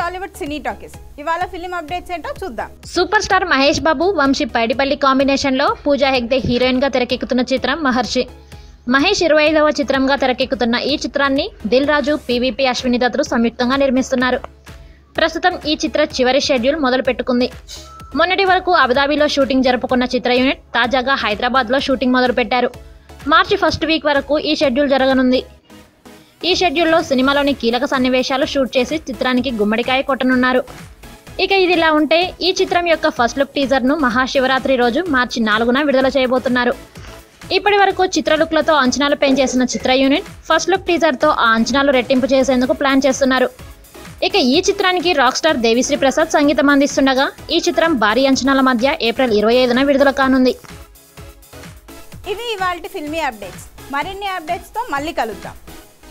Tollywood cine talkies ఇవాళ film updates ఏంటో చూద్దాం సూపర్ స్టార్ మహేష్ బాబు వంశీ పైడిపల్లి కాంబినేషన్లో పూజా హెగ్దే హీరోయిన్గా తెరకెక్కుతున్న చిత్రం మహర్షి మహేష్ ఇరవై ఐదవ చిత్రంగా తెరకెక్కుతున్న ఈ చిత్రాన్ని దిల్ రాజు పీవీపీ అశ్విని దత్తులు సంయుక్తంగా నిర్మిస్తున్నారు ప్రస్తుతం ఈ చిత్ర చివరి షెడ్యూల్ మొదలు పెట్టుకుంది మొన్నటి వరకు అబుదాబిలో షూటింగ్ జరుపుకున్న చిత్ర యూనిట్ తాజాగా హైదరాబాద్లో షూటింగ్ మొదలుపెట్టారు మార్చి ఫస్ట్ వీక్ వరకు ఈ షెడ్యూల్ జరగనుంది ఈ షెడ్యూల్లో సినిమాలోని కీలక సన్నివేశాలు షూట్ చేసి చిత్రానికి గుమ్మడికాయ కొట్టనున్నారు ఇక ఇది ఇలా ఉంటే ఈ చిత్రం యొక్క ఫస్ట్ లుక్ టీజర్ను మహాశివరాత్రి రోజు మార్చి నాలుగున విడుదల చేయబోతున్నారు ఇప్పటి వరకు చిత్ర లుక్లతో అంచనాలు పెంచేసిన చిత్ర యూనిట్ ఫస్ట్ లుక్ టీజర్తో ఆ అంచనాలు రెట్టింపు చేసేందుకు ప్లాన్ చేస్తున్నారు ఇక ఈ చిత్రానికి రాక్ స్టార్ దేవిశ్రీ ప్రసాద్ సంగీతం అందిస్తుండగా ఈ చిత్రం భారీ అంచనాల మధ్య ఏప్రిల్ ఇరవై ఐదున విడుదల కానుంది ఇవి ఇవాళ ఫిల్మీ అప్డేట్స్ మరిన్ని అప్డేట్స్తో మళ్ళీ కలుద్దాం